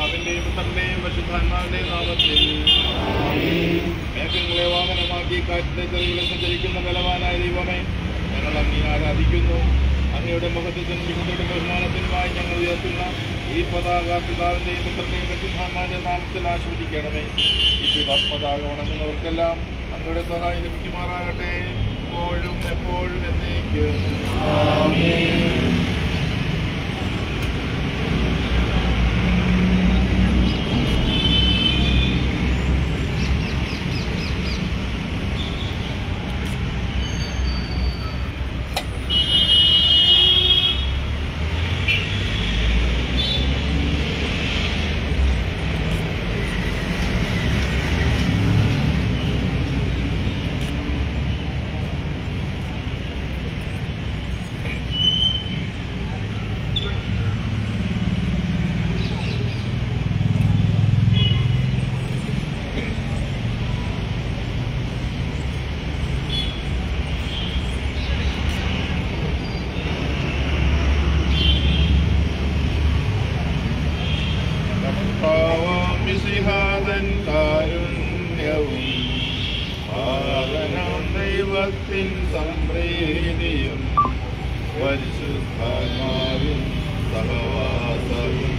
പിതാവിന്റെയും പുത്രന്റെയും പരിശുദ്ധാത്മാവിന്റെയും നാമത്തിൽ മേഘങ്ങളെ വാഹനമാക്കി കാറ്റിന്റെ ചെറികളിൽ സഞ്ചരിക്കുന്ന ബലവാനായ ദൈവമേ ഞങ്ങൾ അങ്ങേ ആരാധിക്കുന്നു അങ്ങയുടെ മുഖത്തിനും മികച്ചയുടെ ബഹുമാനത്തിനുമായി ഞങ്ങൾ ഉയർത്തുന്ന ഈ പതാക പിതാവിന്റെയും പുത്രന്റെയും പരിശുദ്ധാത്മാവിന്റെ നാമത്തിൽ ആസ്വദിക്കണമേ ഈ പിതാ പതാക വണങ്ങുന്നവർക്കെല്ലാം അങ്ങയുടെ സഹായം ലഭിക്കുമാറാകട്ടെ എപ്പോഴും എപ്പോഴും എന്നേക്കും മിസിഹാദൻ കാരുണ്യവും പാലനം ദൈവത്തിൻ സംപ്രീതിയും പരിശുദ്ധാത്മാവിൻ സഹവാസവും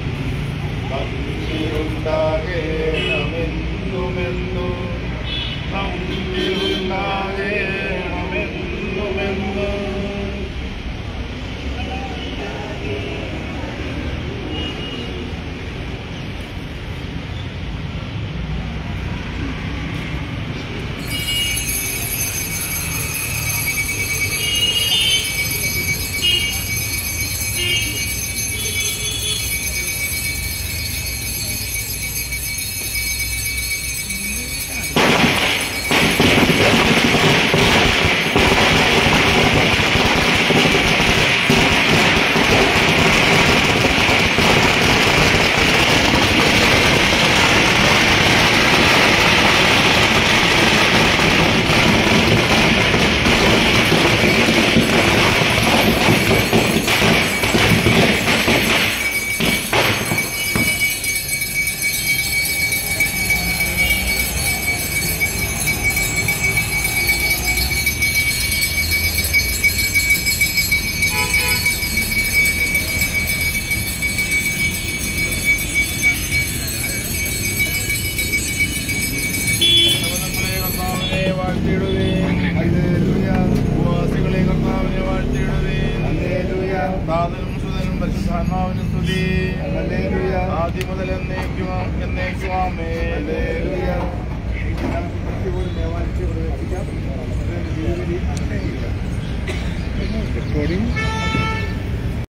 നമ്മിലുണ്ടാകേണമെന്നുമെന്നും നമ്മിലുണ്ടാകേണമെന്നുമെന്നും നവനങ്ങളെ കർത്താവിനെ വാഴ്ത്തിയിടുവേൻ. ഉപവാസികളെ കർത്താവിനെ വാഴ്ത്തിയിടുവേൻ. താതനും സുതനും പരിശുദ്ധാത്മാവിനും സ്തുതി. ആദ്യം മുതൽ എന്നേക്കും എന്നേക്കും ആമേൻ. recording